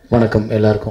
வணக்கம் எல்லாருக்கும்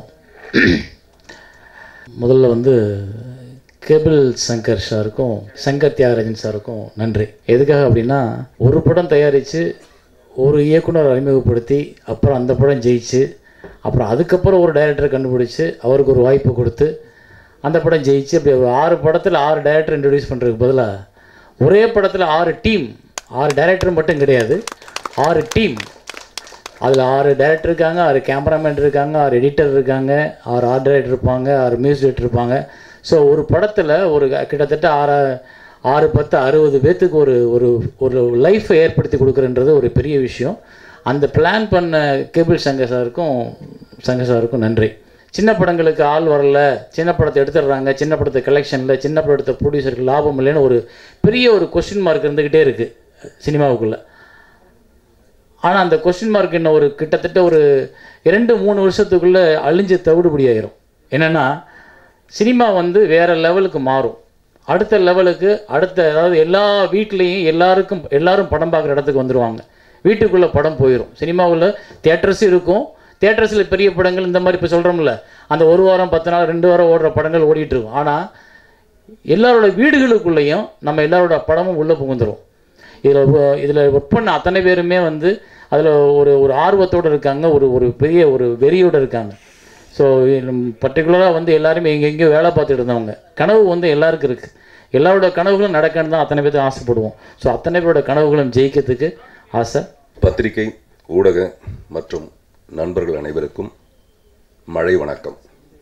முதல்ல வந்து கேபிள் சங்கர் சாருக்கும் சங்கர் தியாகராஜன் சாருக்கும் நன்றி எதுக்காக அப்படின்னா ஒரு படம் தயாரித்து ஒரு இயக்குனர் அறிமுகப்படுத்தி அப்புறம் அந்த படம் ஜெயிச்சு அப்புறம் அதுக்கப்புறம் ஒரு டைரக்டரை கண்டுபிடிச்சு அவருக்கு ஒரு வாய்ப்பு கொடுத்து அந்த படம் ஜெயிச்சு அப்படி ஒரு ஆறு படத்தில் ஆறு டைரக்டர் இன்ட்ரடியூஸ் பண்ணுறதுக்கு பதிலாக ஒரே படத்தில் ஆறு டீம் ஆறு டைரக்டர் மட்டும் கிடையாது ஆறு டீம் அதில் ஆறு டைரக்டர் இருக்காங்க ஆறு கேமராமேன் இருக்காங்க ஆறு எடிட்டர் இருக்காங்க ஆறு ஆர்ட் டைரக்டர் இருப்பாங்க ஆறு மியூசிக் டைரக்டர் இருப்பாங்க ஸோ ஒரு படத்தில் ஒரு கிட்டத்தட்ட ஆறு ஆறு பத்து அறுபது பேர்த்துக்கு ஒரு ஒரு ஒரு லைஃப்பை ஏற்படுத்தி கொடுக்குறன்றது ஒரு பெரிய விஷயம் அந்த பிளான் பண்ண கேபிள் சங்கர் சாருக்கும் சங்கர் சாருக்கும் நன்றி சின்ன படங்களுக்கு ஆள் வரல சின்ன படத்தை எடுத்துடுறாங்க சின்ன படத்தை கலெக்ஷனில் சின்ன படத்தை ப்ரொடியூசருக்கு லாபம் இல்லைன்னு ஒரு பெரிய ஒரு கொஸ்டின் மார்க் இருந்துக்கிட்டே இருக்குது சினிமாவுக்குள்ளே ஆனால் அந்த கொஸ்டின் மார்க் இன்னும் ஒரு கிட்டத்தட்ட ஒரு இரண்டு மூணு வருஷத்துக்குள்ளே அழிஞ்சு தவிடுபடி ஆயிரும் என்னென்னா சினிமா வந்து வேறு லெவலுக்கு மாறும் அடுத்த லெவலுக்கு அடுத்த அதாவது எல்லா வீட்லேயும் எல்லாருக்கும் எல்லாரும் படம் பார்க்குற இடத்துக்கு வந்துடுவாங்க வீட்டுக்குள்ளே படம் போயிடும் சினிமாவில் தேட்டர்ஸும் இருக்கும் தேட்டர்ஸில் பெரிய படங்கள் இந்த மாதிரி இப்போ சொல்கிறோம்ல அந்த ஒரு வாரம் பத்து நாள் ரெண்டு வாரம் ஓடுற படங்கள் ஓடிட்டு இருக்கும் ஆனால் எல்லாரோட வீடுகளுக்குள்ளேயும் நம்ம எல்லாரோட படமும் உள்ளே புகுந்துரும் இதில் இதில் ஒர்க் பண்ண அத்தனை பேருமே வந்து அதில் ஒரு ஒரு ஆர்வத்தோடு இருக்காங்க ஒரு ஒரு பெரிய ஒரு வெறியோடு இருக்காங்க ஸோ பர்டிகுலராக வந்து எல்லாருமே எங்கெங்கேயோ வேலை பார்த்துட்டு இருந்தவங்க கனவு வந்து எல்லாருக்கும் இருக்குது எல்லாரோட கனவுகளும் நடக்கணும்னு தான் அத்தனை பேர்த்தும் ஆசைப்படுவோம் ஸோ அத்தனை பேரோட கனவுகளும் ஜெயிக்கிறதுக்கு ஆசை பத்திரிகை ஊடக மற்றும் நண்பர்கள் அனைவருக்கும் மழை வணக்கம்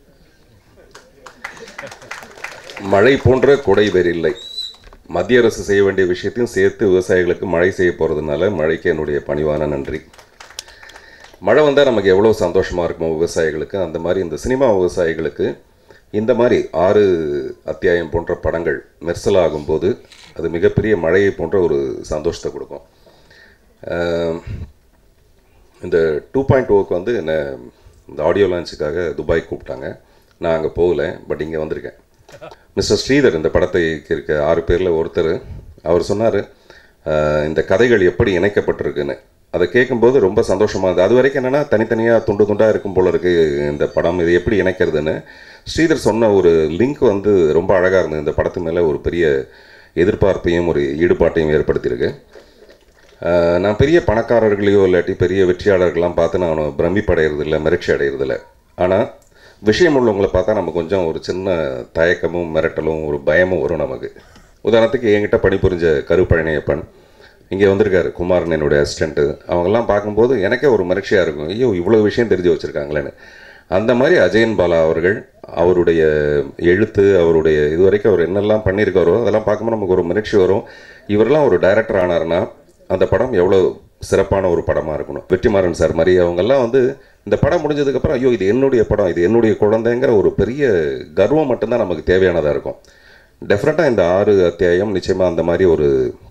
மழை போன்ற கொடை வேறில்லை மத்திய அரசு செய்ய வேண்டிய விஷயத்தையும் சேர்த்து விவசாயிகளுக்கு மழை செய்ய போகிறதுனால மழைக்கு என்னுடைய பணிவான நன்றி மழை வந்தால் நமக்கு எவ்வளோ சந்தோஷமாக இருக்கும் விவசாயிகளுக்கு அந்த மாதிரி இந்த சினிமா விவசாயிகளுக்கு இந்த மாதிரி ஆறு அத்தியாயம் போன்ற படங்கள் மெர்சல் ஆகும்போது அது மிகப்பெரிய மழையை போன்ற ஒரு சந்தோஷத்தை கொடுக்கும் ஆம், இந்த டூ பாயிண்ட் ஓக்கு வந்து என்னை இந்த ஆடியோ லான்ச்சுக்காக துபாய் கூப்பிட்டாங்க நான் அங்கே போகல பட் இங்கே வந்திருக்கேன் மிஸ்டர் ஸ்ரீதர் இந்த படத்தை இருக்க ஆறு பேரில் ஒருத்தர் அவர் சொன்னார் இந்த கதைகள் எப்படி இணைக்கப்பட்டிருக்குன்னு அதை கேட்கும்போது ரொம்ப சந்தோஷமாக இருந்தது அது வரைக்கும் என்னென்னா தனித்தனியாக துண்டு துண்டாக இருக்கும் போல இருக்கு இந்த படம் இது எப்படி இணைக்கிறதுன்னு ஸ்ரீதர் சொன்ன ஒரு லிங்க் வந்து ரொம்ப அழகாக இருந்தது இந்த படத்து மேலே ஒரு பெரிய எதிர்பார்ப்பையும் ஒரு ஈடுபாட்டையும் ஏற்படுத்தியிருக்கு ஆஹ் நான் பெரிய பணக்காரர்களையோ இல்லாட்டி பெரிய வெற்றியாளர்கள்லாம் பார்த்து நான் பிரமிப்படைகிறதில்ல மிரட்சி அடைகிறதில்ல ஆனால் விஷயம் உள்ளவங்களை பார்த்தா நம்ம கொஞ்சம் ஒரு சின்ன தயக்கமும் மிரட்டலும் ஒரு பயமும் வரும் நமக்கு உதாரணத்துக்கு என்கிட்ட பணிபுரிஞ்ச கருப்பழனியப்பன் இங்கே வந்திருக்காரு குமாரன் என்னுடைய அசிஸ்டண்ட்டு அவங்கெல்லாம் பார்க்கும்போது எனக்கே ஒரு மகிழ்ச்சியாக இருக்கும் ஐயோ இவ்வளோ விஷயம் தெரிஞ்சு வச்சுருக்காங்களேன்னு அந்த மாதிரி அஜயன் பாலா அவர்கள் அவருடைய எழுத்து அவருடைய இது வரைக்கும் அவர் என்னெல்லாம் பண்ணியிருக்காரோ அதெல்லாம் பார்க்கும்போது நமக்கு ஒரு மகிழ்ச்சி வரும் இவரெல்லாம் ஒரு டைரக்டர் ஆனார்னா அந்த படம் எவ்வளோ சிறப்பான ஒரு படமாக இருக்கணும் வெற்றிமாறன் சார் மாதிரி அவங்கெல்லாம் வந்து இந்த படம் முடிஞ்சதுக்கப்புறம் ஐயோ இது என்னுடைய படம் இது என்னுடைய குழந்தைங்கிற ஒரு பெரிய கர்வம் மட்டும்தான் நமக்கு தேவையானதாக இருக்கும் டெஃபினட்டாக இந்த ஆறு அத்தியாயம் நிச்சயமாக அந்த மாதிரி ஒரு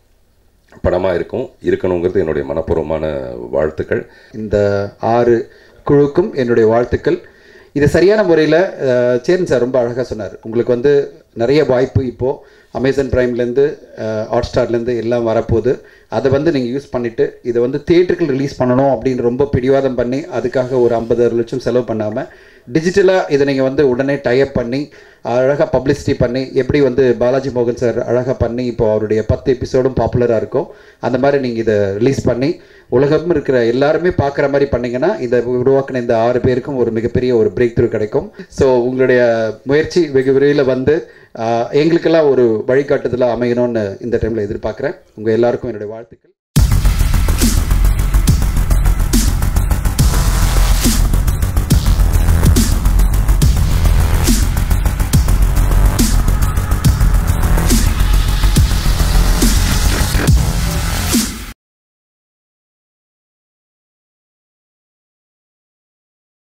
படமாக இருக்கும் இருக்கணுங்கிறது என்னுடைய மனப்பூர்வமான வாழ்த்துக்கள் இந்த ஆறு குழுக்கும் என்னுடைய வாழ்த்துக்கள் இது சரியான முறையில் சேரன் சார் ரொம்ப அழகாக சொன்னார் உங்களுக்கு வந்து நிறைய வாய்ப்பு இப்போது அமேசான் ப்ரைம்லேருந்து ஹாட் ஸ்டார்லேருந்து எல்லாம் வரப்போகுது அதை வந்து நீங்கள் யூஸ் பண்ணிவிட்டு இதை வந்து தியேட்டருக்கு ரிலீஸ் பண்ணணும் அப்படின்னு ரொம்ப பிடிவாதம் பண்ணி அதுக்காக ஒரு ஐம்பது அறு லட்சம் செலவு பண்ணாமல் டிஜிட்டலாக இதை நீங்கள் வந்து உடனே டைப் பண்ணி அழகாக பப்ளிசிட்டி பண்ணி எப்படி வந்து பாலாஜி மோகன் சார் அழகாக பண்ணி இப்போ அவருடைய பத்து எபிசோடும் பாப்புலராக இருக்கும் அந்த மாதிரி நீங்கள் இதை ரிலீஸ் பண்ணி உலகம் இருக்கிற எல்லாருமே பார்க்குற மாதிரி பண்ணீங்கன்னா இதை உருவாக்கின இந்த ஆறு பேருக்கும் ஒரு மிகப்பெரிய ஒரு பிரேக் த்ரூ கிடைக்கும் ஸோ உங்களுடைய முயற்சி வெகு விரைவில் வந்து ஆஹ், எங்களுக்கெல்லாம் ஒரு வழிகாட்டுதலாக அமையணும்னு இந்த டைமில் எதிர்பார்க்குறேன் உங்கள் எல்லாருக்கும் என்னுடைய வாழ்த்துக்கள்